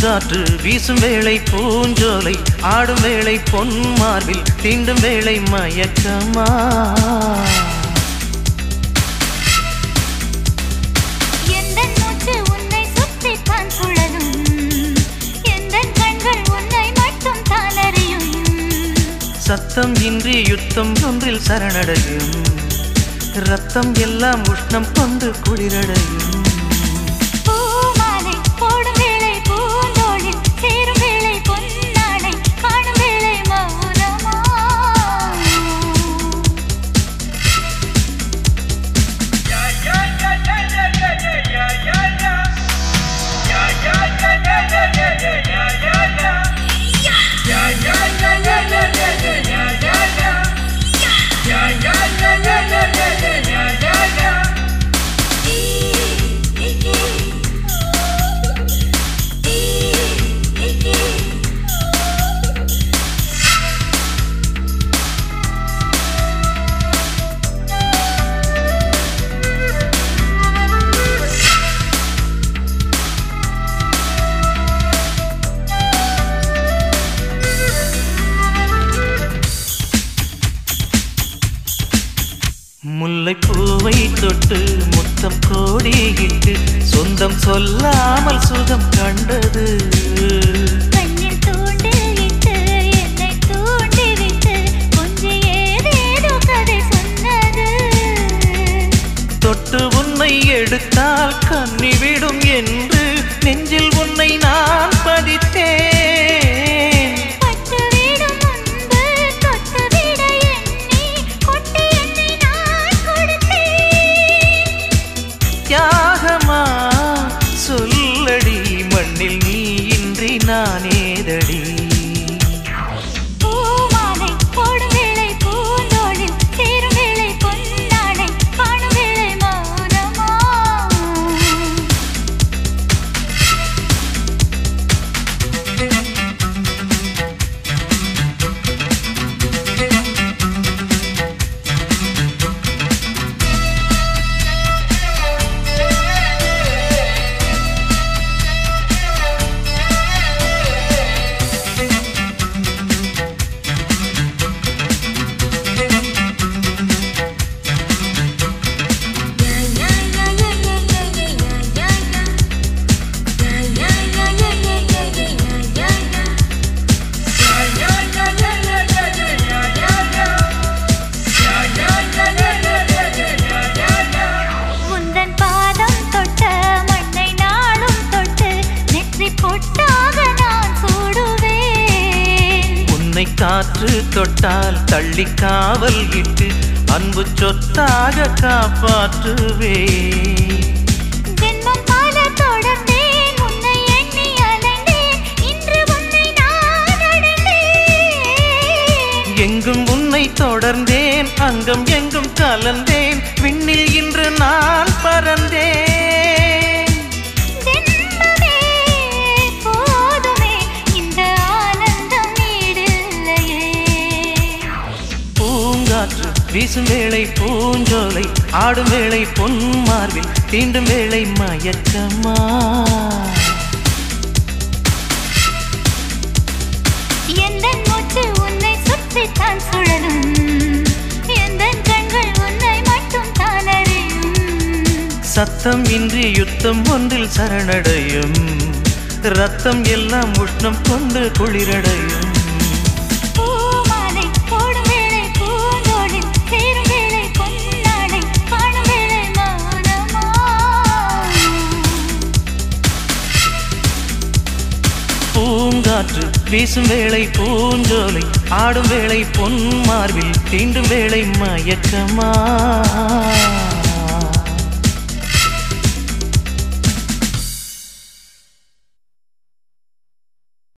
பூங்காற்று வீசும் வேளை பூஞ்சோலை ஆடும் வேளை பொன் மார்பில் தீண்டும் வேளை மயக்கமா எந்தன் மூச்சு உன்னை சுற்றித்தான் சுழலும் எந்தன் கண்கள் உன்னை மட்டும் தான் அறியும் சத்தம் இன்றி யுத்தம் ஒன்றில் சரணடையும் ரத்தம் எல்லாம் உஷ்ணம் கொண்டு குளிரடையும் பூமாலை போடும் வேளை பூந்தோளில் சேரும் வேளை பொன்னாடை காணும் வேளை மௌனமா முல்லை பூவை தொட்டு முத்தம் கோடியிட்டு சொந்தம் சொல்லாமல் சுகம் கண்டது கண்ணில் தூண்டிலிட்டு என்னை தூண்டிவிட்டு கொஞ்சம் ஏதேதோ கதை சொன்னது தொட்டு உன்னை எடுத்தால் கண்ணி விடும் என்று நெஞ்சில் உன்னை நான் பதித்தேன் பட்டுவிடும் முன்பு தொட்டுவிட எண்ணி கொட்டி என்னை நான் கொடுத்தேன் தியாகமா சொல்லடி மண்ணில் நீ இன்றி நானேதடி பூமாலை போடும் வேளை பூந்தோளில் சேரும் வேளை பொன்னாடை காணும் வேளை மௌனமா உந்தன் பாதம் தொட்ட மண்ணை நாளும் தொட்டு நெற்றி பொட்டாக நான் சூடுவேன் உன்னை காற்று தொட்டால் தள்ளி காவல் இட்டு அன்பு சொத்தாக காப்பாற்றுவே ஜென்மம் பல தொடர்ந்தேன் உன்னை எண்ணி அலைந்தேன் இன்று உன்னை நான் அடைந்தேன் எங்கும் உன்னை தொடர்ந்தேன் அங்கம் எங்கும் கலந்தேன் விண்ணில் இன்று நான் பறந்தேன் ஜென்மமே போதுமே இந்த ஆனந்தம் ஈடில்லையே பூங்காற்று வீசும் வேளை பூஞ்சோலை ஆடும் வேளை பொன் மார்பில் தீண்டும் வேளை மயக்கமா எந்தன் மூச்சு உன்னை சுற்றித்தான் சுழலும் எந்தன் கண்கள் உன்னை மட்டும் தான் அறியும் சத்தம் இன்றி யுத்தம் ஒன்றில் சரணடையும் ரத்தம் எல்லாம் உஷ்ணம் கொண்டு குளிரடையும் பூமாலை போடும் வேளை பூந்தோளில் சேரும் வேளை பொன்னாடை காணும் வேளை மௌனமா பூங்காற்று வீசும் வேளை பூஞ்சோலை ஆடும் வேளை பொன் மார்பில் தீண்டும் வேளை மயக்கமா